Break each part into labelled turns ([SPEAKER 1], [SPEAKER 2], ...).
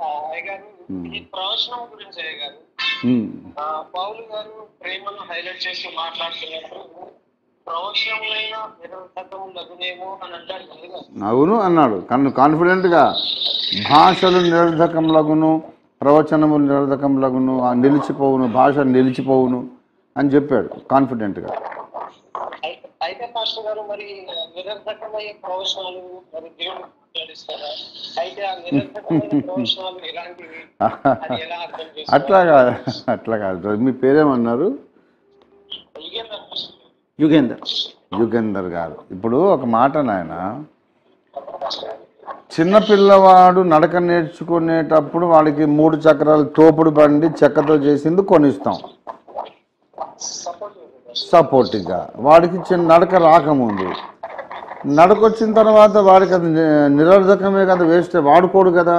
[SPEAKER 1] ఆ, అయ్య గారు ఈ ప్రవచనం గురించి అయ్య గారు
[SPEAKER 2] ఉమ్.
[SPEAKER 1] ఆ, పౌలు గారు ప్రేమను హైలైట్ చేసి మాట్లాడుతున్నప్పుడు ప్రవచనమైన నిరర్థకం లగునేమో అని అంటారు కదా
[SPEAKER 2] అవును అన్నాడు కన్ను కాన్ఫిడెంట్గా భాషలు నిరర్ధకములగును ప్రవచనములు నిరర్ధకములగును ఆ నిలిచిపోవును భాష నిలిచిపోవును అని చెప్పాడు కాన్ఫిడెంట్గా
[SPEAKER 1] అయితే అయితే పాస్టర్ గారు మరి నిరర్థకమయ్యే ప్రవచనాలు మరి దేవుడు తెలుస్తారా అయితే ఆ నిరర్థకమైన ప్రవచనాలు ఎలాంటివి అది ఎలా అర్థం
[SPEAKER 2] అట్లా కాదు అట్లా కాదు మీ పేరేమన్నారు
[SPEAKER 1] చేసుకోవాలి
[SPEAKER 3] యుగేందర్
[SPEAKER 2] యుగేందర్ గారు ఇప్పుడు ఒక మాట నాయన చిన్న పిల్లవాడు నడక నేర్చుకునేటప్పుడు వాడికి మూడు చక్రాలు తోపుడు బండి చెక్కతో చేసింది కొనిస్తాం
[SPEAKER 1] సపోర్ట్
[SPEAKER 2] సపోర్టివ్గా వాడికి చిన్న నడక రాకముందు నడక వచ్చిన తర్వాత వాడికి అది ని- నిరర్ధకమే కదా వేస్ట్ వాడుకోడు కదా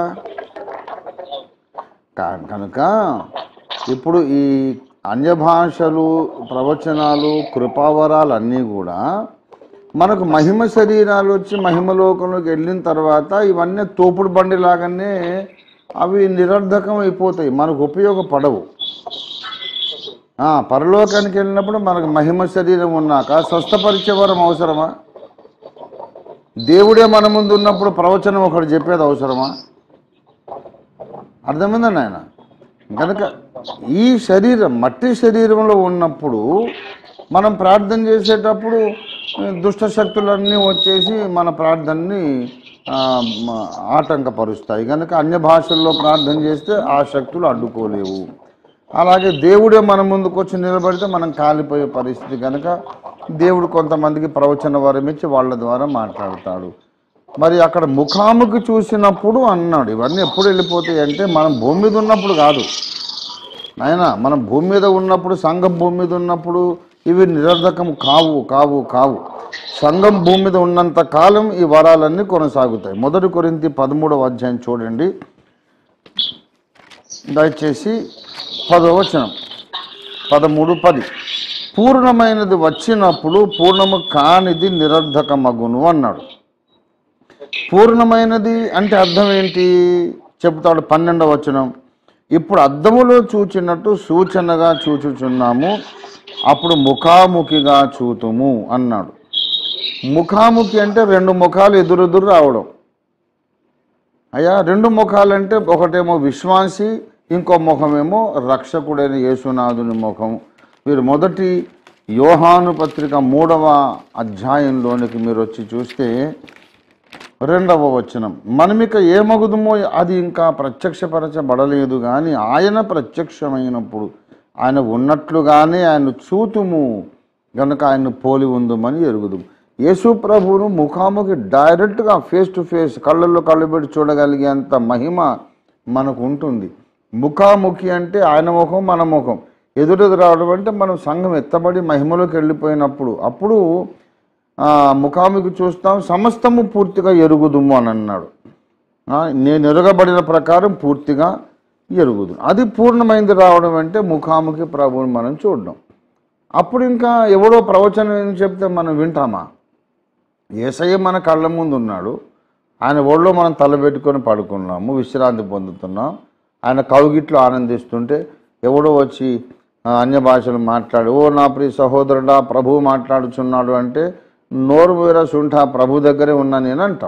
[SPEAKER 2] కా- కనుక ఇప్పుడు ఈ అన్య భాషలు ప్రవచనాలు కృపావరాలు అన్నీ కూడా మనకు మహిమ శరీరాలు వచ్చి మహిమలోకంలోకి వెళ్ళిన తర్వాత ఇవన్నీ తోపుడు బండి లాగానే అవి నిరర్ధకం అయిపోతాయి మనకు ఉపయోగపడవు ఆ, పరలోకానికి వెళ్ళినప్పుడు మనకు మహిమ శరీరం ఉన్నాక స్వస్థపరిచే వరం అవసరమా దేవుడే మన ముందు ఉన్నప్పుడు ప్రవచనం ఒకటి చెప్పేది అవసరమా అర్థమైందండి ఆయన కనుక ఈ శరీరం మట్టి శరీరంలో ఉన్నప్పుడు మనం ప్రార్థన చేసేటప్పుడు ఆ, దుష్ట శక్తులన్నీ వచ్చేసి మన ప్రార్థనని ఆ, మ- ఆటంకపరుస్తాయి కనుక అన్య భాషల్లో ప్రార్థన చేస్తే ఆ శక్తులు అడ్డుకోలేవు అలాగే దేవుడే మన ముందుకు వచ్చి నిలబడితే మనం కాలిపోయే పరిస్థితి కనుక దేవుడు కొంతమందికి ప్రవచన వరం ఇచ్చి వాళ్ళ ద్వారా మాట్లాడతాడు మరి అక్కడ ముఖాముఖి చూసినప్పుడు అన్నాడు ఇవన్నీ ఎప్పుడు వెళ్ళిపోతాయి అంటే మనం భూమి మీద ఉన్నప్పుడు కాదు నాయన మనం భూమి మీద ఉన్నప్పుడు సంఘం భూమి మీద ఉన్నప్పుడు ఇవి నిరర్ధకం కావు కావు కావు సంఘం భూమి మీద ఉన్నంత కాలం ఈ వరాలన్నీ కొనసాగుతాయి మొదటి కొరింతి పదమూడవ అధ్యాయం చూడండి దయచేసి పదవ వచనం పదమూడు పది పూర్ణమైనది వచ్చినప్పుడు పూర్ణము కానిది నిరర్ధకమగును అన్నాడు పూర్ణమైనది అంటే అర్థం ఏంటి చెప్తాడు పన్నెండవ వచనం ఇప్పుడు అద్దములో చూచినట్టు సూచనగా చూచుచున్నాము అప్పుడు ముఖాముఖిగా చూతుము అన్నాడు ముఖాముఖి అంటే రెండు ముఖాలు ఎదురెదురు రావడం అయ్యా రెండు ముఖాలంటే ఒకటేమో విశ్వాసి ఇంకో ముఖమేమో రక్షకుడైన యేసునాథుని ముఖం మీరు మొదటి యోహాను పత్రిక మూడవ అధ్యాయంలోనికి మీరు వచ్చి చూస్తే రెండవ వచనం మనమిక ఏమగుదుమో అది ఇంకా ప్రత్యక్షపరచబడలేదు కానీ ఆయన ప్రత్యక్షమైనప్పుడు ఆయన ఉన్నట్లుగానే ఆయన చూతుము గనుక ఆయన పోలి ఉందమని ఎరుగుదు యేసు ప్రభువును ముఖాముఖి డైరెక్ట్గా ఫేస్ టు ఫేస్ కళ్ళల్లో కళ్ళు పెట్టి చూడగలిగేంత మహిమ మనకు ఉంటుంది ముఖాముఖి అంటే ఆయన ముఖం మన ముఖం ఎదురెదురు రావడం అంటే మనం సంఘం ఎత్తబడి మహిమలోకి వెళ్ళిపోయినప్పుడు అప్పుడు ఆ, ముఖాముఖి చూస్తాం సమస్తము పూర్తిగా ఎరుగుదుము అని అన్నాడు ఆ, నేను ఎరగబడిన ప్రకారం పూర్తిగా ఎరుగుదు అది పూర్ణమైంది రావడం అంటే ముఖాముఖి ప్రభువుని మనం చూడడం అప్పుడు ఇంకా ఎవడో ప్రవచనం ఏం చెప్తే మనం వింటామా ఏసయ్య మన కళ్ళ ముందు ఉన్నాడు ఆయన ఒళ్ళో మనం తలబెట్టుకొని పడుకున్నాము విశ్రాంతి పొందుతున్నాం ఆయన కౌగిట్లో ఆనందిస్తుంటే ఎవడో వచ్చి ఆ, అన్య భాషలు మాట్లాడు ఓ నా ప్రియ సహోదరుడా ప్రభు మాట్లాడుచున్నాడు అంటే నోరు వేర సుంఠ ప్రభు దగ్గరే ఉన్నా నేను అంటాం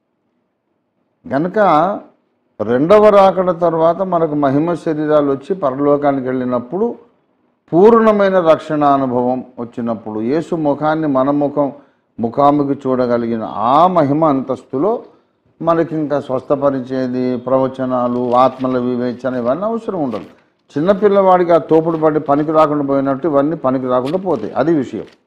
[SPEAKER 2] గనుక రెండవ రాకడ తర్వాత మనకు మహిమ శరీరాలు వచ్చి పరలోకానికి వెళ్ళినప్పుడు పూర్ణమైన రక్షణ అనుభవం వచ్చినప్పుడు యేసు ముఖాన్ని మన ముఖం ముఖాముఖి చూడగలిగిన ఆ మహిమ అంతస్తులో మనకి ఇంకా స్వస్థపరిచేది ప్రవచనాలు ఆత్మల వివేచన ఇవన్నీ అవసరం ఉండదు చిన్నపిల్లవాడికి ఆ తోపుడు పడి పనికి రాకుండా పోయినట్టు ఇవన్నీ పనికి రాకుండా పోతాయి అది విషయం